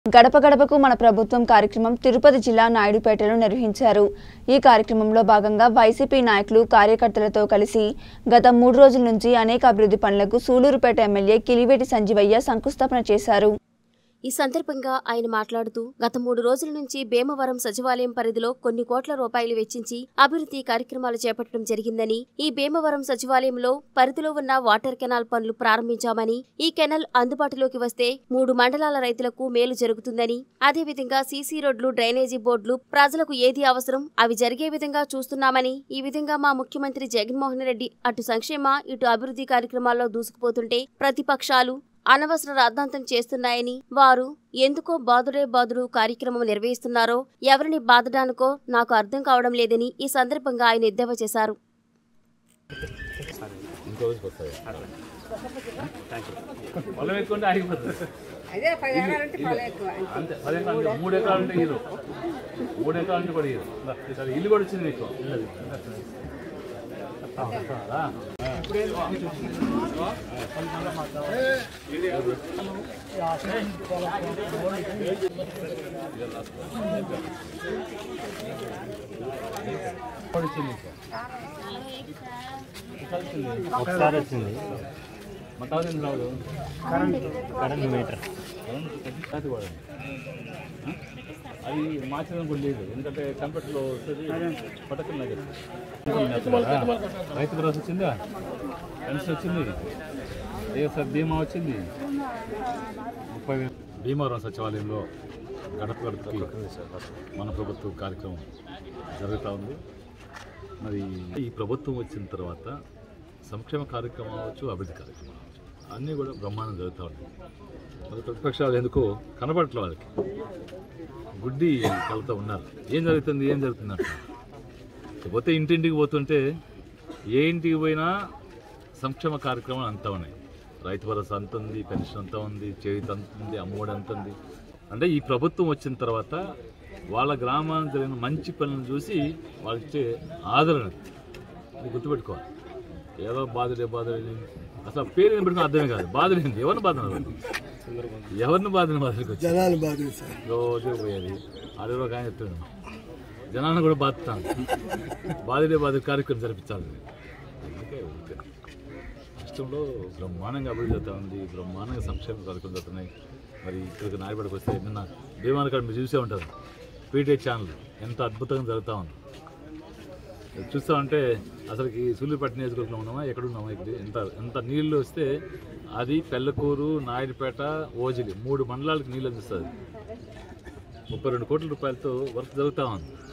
గడప గడపకు మన ప్రభుత్వం కార్యక్రమం తిరుపతి జిల్లా నాయుడుపేటలో నిర్వహించారు ఈ కార్యక్రమంలో భాగంగా వైసీపీ నాయకులు కార్యకర్తలతో కలిసి గత మూడు రోజుల నుంచి అనేక అభివృద్ధి పనులకు సూలూరుపేట ఎమ్మెల్యే కిలివేటి సంజీవయ్య శంకుస్థాపన చేశారు ఈ సందర్భంగా ఆయన మాట్లాడుతూ గత మూడు రోజుల నుంచి భీమవరం సచివాలయం పరిధిలో కొన్ని కోట్ల రూపాయలు వెచ్చించి అభివృద్ధి కార్యక్రమాలు చేపట్టడం జరిగిందని ఈ భీమవరం సచివాలయంలో పరిధిలో ఉన్న వాటర్ కెనాల్ పనులు ప్రారంభించామని ఈ కెనాల్ అందుబాటులోకి వస్తే మూడు మండలాల రైతులకు మేలు జరుగుతుందని అదేవిధంగా సీసీ రోడ్లు డ్రైనేజీ బోర్డులు ప్రజలకు ఏది అవసరం అవి జరిగే విధంగా చూస్తున్నామని ఈ విధంగా మా ముఖ్యమంత్రి జగన్మోహన్ రెడ్డి అటు సంక్షేమ ఇటు అభివృద్ధి కార్యక్రమాల్లో దూసుకుపోతుంటే ప్రతిపక్షాలు అనవసర రాద్ధాంతం చేస్తున్నాయని వారు ఎందుకో బాదుడే బాదుడు కార్యక్రమం నిర్వహిస్తున్నారో ఎవరిని బాధడానికో నాకు అర్థం కావడం లేదని ఈ సందర్భంగా ఆయన ఎద్దేవా చేశారు ఇంకో రోజుకి వస్తాయి పొలం ఎక్కువ ఉంటే ఆగిపోతుంది అదే పది ఎకరాలు ఉంటే పొలం ఎక్కువ అంతే పది ఎకరాలు ఉంటే మూడు ఎకరాలు ఉంటే హీరో మూడు ఎకరాలు ఉంటే కూడా హీరో సరే ఇల్లు కూడా వచ్చింది నీకు రా. కూడా వచ్చింది నీకు. ఒకసారి వచ్చింది మా తాత ఎందుకు రావడం కరెంట్ మీటర్ అది కూడా ఆ? అది మార్చడం కూడా లేదు ఎందుకంటే కంప్యూటర్లో వస్తుంది పట్టకుండా రైతు భరోసా వచ్చిందా పెన్షన్ వచ్చింది ఏఎస్ఆర్ బీమా వచ్చింది ముప్పై వేలు భీమవరం సచివాలయంలో గడప గడపకి మన ప్రభుత్వ కార్యక్రమం జరుగుతూ ఉంది మరి ఈ ప్రభుత్వం వచ్చిన తర్వాత సంక్షేమ కార్యక్రమం అవ్వచ్చు అభివృద్ధి కార్యక్రమం అవ్వచ్చు అన్నీ కూడా బ్రహ్మాండం జరుగుతూ ఉంటాయి మరి ప్రతిపక్షాలు ఎందుకో కనబడట్లే వాళ్ళకి గుడ్డి కలతో ఉన్నారు ఏం జరుగుతుంది ఏం జరుగుతుంది అంటున్నారు పోతే ఇంటింటికి పోతుంటే ఏ ఇంటికి పోయినా సంక్షేమ కార్యక్రమాలు అంతా ఉన్నాయి రైతు భరోసా అంత ఉంది పెన్షన్ అంతా ఉంది చేయుత అంత ఉంది అమ్మఒడి అంత ఉంది అంటే ఈ ప్రభుత్వం వచ్చిన తర్వాత వాళ్ళ గ్రామానికి జరిగిన మంచి పనులను చూసి వాళ్ళకి ఇచ్చే ఆదరణ ఇది గుర్తుపెట్టుకోవాలి ఏదో బాధలే బాధలే అసలు పేరు పెట్టుకుని అర్థమే కాదు బాధలేంది ఎవరిని బాధ ఎవరిని బాధని బాధలకు వచ్చి జనాలు బాధ సార్ రోజు పోయేది అడవిలో కానీ చెప్తున్నాను జనాన్ని కూడా బాధతాను బాధలే బాధ కార్యక్రమం జరిపించాలి అందుకే ఊరికే. రాష్ట్రంలో బ్రహ్మాండంగా అభివృద్ధి అవుతా ఉంది బ్రహ్మాండంగా సంక్షేమ కార్యక్రమం జరుగుతున్నాయి మరి ఇక్కడికి నాయపడికి వస్తే నిన్న భీమాన కాడ మీరు చూసే ఉంటారు పీటీ ఛానల్ ఎంత అద్భుతంగా జరుగుతూ ఉంది చూస్తామంటే అసలుకి సూళ్ళూరుపేట నియోజకవర్గంలో ఉన్నామా ఎక్కడ ఉన్నామా ఇక్కడ ఎంత ఎంత నీళ్లు వస్తే అది పెళ్ళకూరు నాయుడుపేట ఓజిలి మూడు మండలాలకు నీళ్ళు అందిస్తుంది ముప్పై రెండు కోట్ల రూపాయలతో వర్క్ జరుగుతూ ఉంది